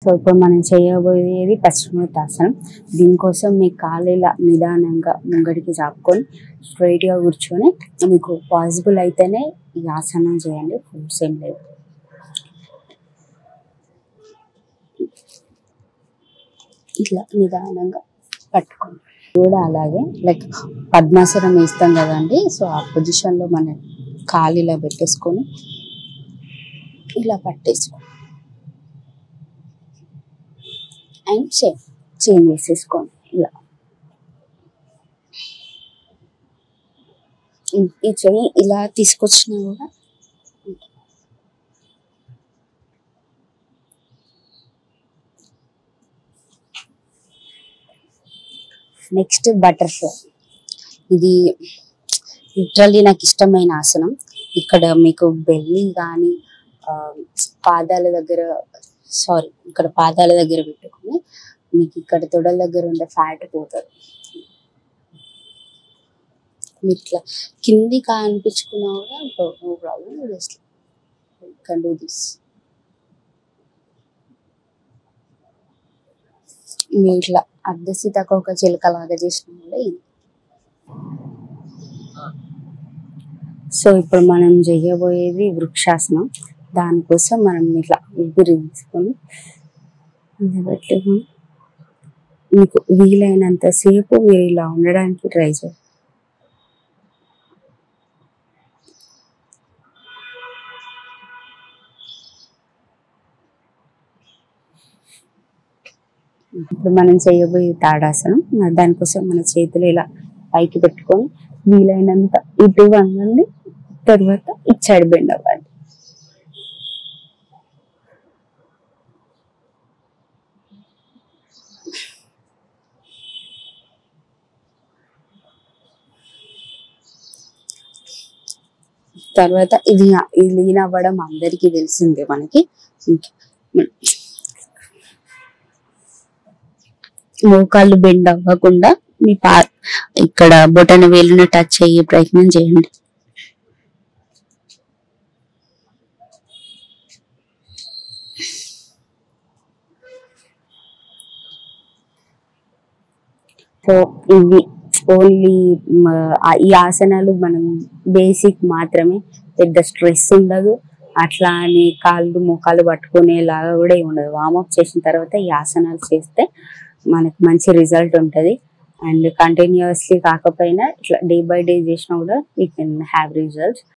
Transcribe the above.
so ఇప్పుడు మనం చేయబోయేది పశ్చిమోత్తాసనం దీనికోసం మీ కాలు ఇలా నిదానంగా ముంగడికి చాపుకొని straight గా కూర్చొని మీకు పాసిబుల్ అయితేనే ఈ ఆసనం చేయండి ఫోర్స్ ఏం లేదు ఇట్లా నిదానంగా పట్టుకోండి కూడా అలాగే లైక్ పద్మాసనం వేస్తాం కదండి సో ఆ పొజిషన్ లో మనం కాలు ఇలా పెట్టేసుకొని ఇలా పట్టేసుకో అండ్ చేంజ్ చేంజ్ చేసేసుకోండి ఇలా ఈ- ఈ చెయ్యి ఇలా తీసుకొచ్చినా కూడా నెక్స్ట్ బటర్ఫ్లై ఇది లిటరల్లీ నాకు ఇష్టమైన ఆసనం ఇక్కడ మీకు బెల్లి కానీ పాదాల దగ్గర సారీ ఇక్కడ పాదాల దగ్గర పెట్టుకొని మీకు ఇక్కడ తొడల దగ్గర ఉండే ఫ్యాట్ పోతుంది మీరు ఇట్లా కింది అనిపించుకున్నా కూడా no problem just can do this మీరు ఇట్లా అర్ధ సీతాకోక చిలుక లాగా చేసిన కూడా ఇది సో ఇప్పుడు మనం చేయబోయేది వృక్షాసనం దానికోసం మనం ఇట్లా ఊపిరి తీసుకొని ఇలా పెట్టుకొని మీకు వీలైనంత సేపు మీరు ఇలా ఉండడానికి ట్రై చేయండి ఇప్పుడు మనం చేయబోయే తాడాసనం మరి దానికోసం మన చేతులు ఇలా పైకి పెట్టుకొని వీలైనంత ఇటు వంగండి తర్వాత ఇటు సైడ్ బెండ్ అవ్వండి తర్వాత ఇది ఇది లీన్ అవ్వడం అందరికీ తెలిసిందే మనకి మోకాళ్ళు బెండ్ అవ్వకుండా మీ పా ఇక్కడ బొటన వేలుని టచ్ అయ్యే ప్రయత్నం చేయండి సో ఇవి ఓన్లీ ఈ ఆసనాలు మనం బేసిక్ మాత్రమే పెద్ద స్ట్రెస్ ఉండదు అట్లా అని కాళ్ళు మోకాళ్ళు పట్టుకునేలాగా కూడా ఏమి ఉండదు వార్మప్ చేసిన తర్వాత ఈ ఆసనాలు చేస్తే మనకి మంచి రిజల్ట్ ఉంటుంది అండ్ కంటిన్యూస్లీ కాకపోయినా ఇట్లా డే బై డే చేసినా కూడా వీ కెన్ హ్యావ్ రిజల్ట్స్